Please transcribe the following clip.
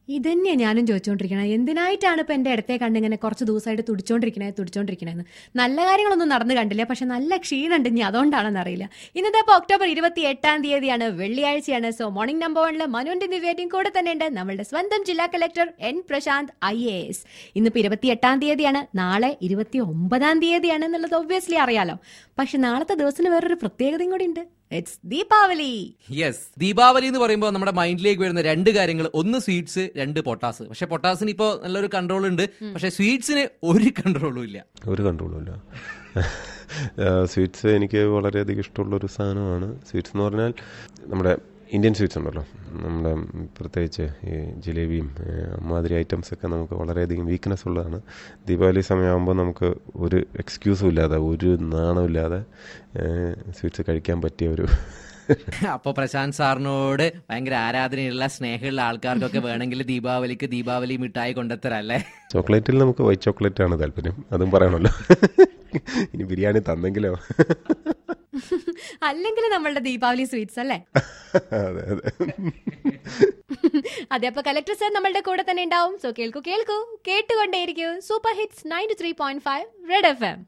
ഇതന്നെയാ ഞാനും ചോദിച്ചുകൊണ്ടിരിക്കണത് എന്തിനായിട്ടാണ് ഇപ്പൊ എന്റെ ഇടത്തെ കണ്ടിങ്ങനെ കുറച്ച് ദിവസമായിട്ട് തുടിച്ചോണ്ടിരിക്കണേ തുടിച്ചോണ്ടിരിക്കണേന്ന് നല്ല കാര്യങ്ങളൊന്നും നടന്നു കണ്ടില്ല പക്ഷെ നല്ല ക്ഷീണുണ്ട് ഇനി അതുകൊണ്ടാണെന്ന് അറിയില്ല ഇന്നത്തെ ഇപ്പൊ ഒക്ടോബർ ഇരുപത്തി എട്ടാം തീയതിയാണ് വെള്ളിയാഴ്ചയാണ് സോ മോർണിംഗ് നമ്പർ വണ്ണില് മനുവിന്റെ ദിവ്യയും കൂടെ തന്നെ ഉണ്ട് നമ്മളുടെ സ്വന്തം ജില്ലാ collector N Prashanth I A S ഇന്നിപ്പോ ഇരുപത്തി എട്ടാം തീയതിയാണ് നാളെ ഇരുപത്തി ഒമ്പതാം തീയതിയാണ് എന്നുള്ളത് ഒബ്വിയസ്ലി അറിയാലോ പക്ഷെ നാളത്തെ ദിവസത്തിന് വേറൊരു പ്രത്യേകതയും കൂടി ഉണ്ട് ഇറ്റ്സ് ദീപാവലി യെസ് ദീപാവലി എന്ന് പറയുമ്പോൾ നമ്മുടെ മൈൻഡിലേക്ക് വരുന്ന രണ്ട് കാര്യങ്ങൾ ഒന്ന് സ്വീറ്റ്സ് രണ്ട് പൊട്ടാസ് പക്ഷെ പൊട്ടാസിന് ഇപ്പോൾ നല്ലൊരു കൺട്രോൾ ഉണ്ട് പക്ഷെ സ്വീറ്റ്സിന് ഒരു കൺട്രോളും ഇല്ല ഒരു കൺട്രോളുമില്ല സ്വീറ്റ്സ് എനിക്ക് വളരെയധികം ഇഷ്ടമുള്ളൊരു സാധനമാണ് സ്വീറ്റ്സ് എന്ന് പറഞ്ഞാൽ നമ്മുടെ ഇന്ത്യൻ സ്വീറ്റ്സ് ഉണ്ടല്ലോ നമ്മുടെ പ്രത്യേകിച്ച് ഈ ജിലേബിയും ഏഹ്, അമ്മാതിരി ഐറ്റംസ് ഒക്കെ നമുക്ക് വളരെയധികം വീക്ക്നെസ് ഉള്ളതാണ് ദീപാവലി സമയമാകുമ്പോൾ നമുക്ക് ഒരു എക്സ്ക്യൂസും ഇല്ലാതെ ഒരു നാണമില്ലാതെ സ്വീറ്റ്സ് കഴിക്കാൻ പറ്റിയ ഒരു അപ്പൊ പ്രശാന്ത് സാറിനോട് ഭയങ്കര ആരാധനയുള്ള സ്നേഹമുള്ള ആൾക്കാർക്കൊക്കെ വേണമെങ്കിൽ ദീപാവലിക്ക് ദീപാവലി മിഠായി കൊണ്ടെത്തരാം അല്ലേ ചോക്ലേറ്റിൽ നമുക്ക് വൈറ്റ് ചോക്ലേറ്റ് ആണ് താല്പര്യം അതും പറയണമല്ലോ ഇനി ബിരിയാണി തന്നെങ്കിലോ അല്ലെങ്കിൽ നമ്മളുടെ ദീപാവലി സ്വീറ്റ്സ് അല്ലേ അതെ അതെ അതെ അപ്പൊ കലക്ടർ സാർ നമ്മളുടെ കൂടെ തന്നെ ഉണ്ടാവും സോ കേൾക്കൂ കേൾക്കൂ കേട്ടുകൊണ്ടേയിരിക്കൂ super hits ninety three point five red F M